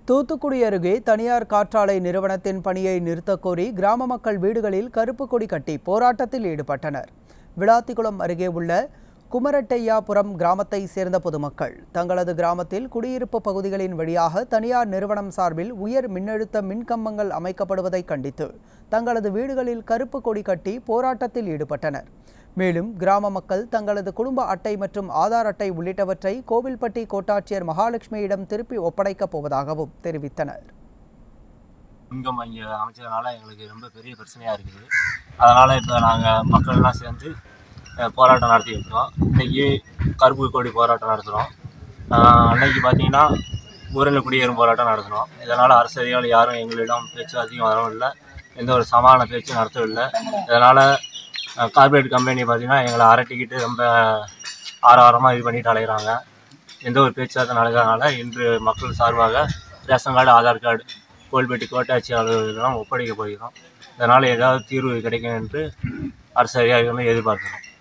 தூத்துக்குடி அருகே தனியார் காற்றாலை நிறுவனத்தின் பணியை நிறுத்தக் கோரி கிராம மக்கள் வீடுகளில் கருப்பு கொடி கட்டி போராட்டத்தில் ஈடுபட்டனர் விளாத்திக்குளம் அருகே உள்ள குமரட்டையாபுரம் கிராமத்தை சேர்ந்த பொதுமக்கள் தங்களது கிராமத்தில் குடியிருப்பு பகுதிகளின் வழியாக தனியார் நிறுவனம் சார்பில் உயர் மின்னழுத்த மின்கம்பங்கள் அமைக்கப்படுவதை கண்டித்து தங்களது வீடுகளில் கருப்பு கொடி கட்டி போராட்டத்தில் ஈடுபட்டனர் மேலும் கிராம மக்கள் தங்களது குடும்ப அட்டை மற்றும் ஆதார் அட்டை உள்ளிட்டவற்றை கோவில்பட்டி கோட்டாட்சியர் மகாலட்சுமியிடம் திருப்பி ஒப்படைக்கப் போவதாகவும் தெரிவித்தனர் இன்கம் இங்கே அமைச்சதுனால எங்களுக்கு ரொம்ப பெரிய பிரச்சனையாக இருக்குது அதனால் இப்போ நாங்கள் மக்கள்லாம் சேர்ந்து அஹ், போராட்டம் நடத்தியிருக்கோம் இன்றைக்கி கருப்பு கொடி போராட்டம் நடத்துகிறோம் அன்னைக்கு பார்த்தீங்கன்னா ஊரில் குடியேறும் போராட்டம் நடத்தினோம் இதனால் அரசு அதிகாரிகள் யாரும் எங்களிடம் பேச்சு அதிகம் வரவும் இல்லை எந்த ஒரு சமாதான பேச்சும் நடத்தவில்லை இதனால் கார்பரேட் கம்பெனி பார்த்தீங்கன்னா எங்களை அரட்டிக்கிட்டு ரொம்ப ஆரவாரமாக இது பண்ணிட்டு அலைகிறாங்க எந்த ஒரு பேச்சுவார்த்தை நடக்கிறதுனால இன்று மக்கள் சார்பாக ரேஷன் கார்டு ஆதார் கார்டு கோல்பேட்டி கோட்டாட்சி அலுவலகம் ஒப்படைக்க போகிறோம் இதனால் ஏதாவது தீர்வு கிடைக்கும் என்று அரசு அதிகாரிகளும் எதிர்பார்க்கிறோம்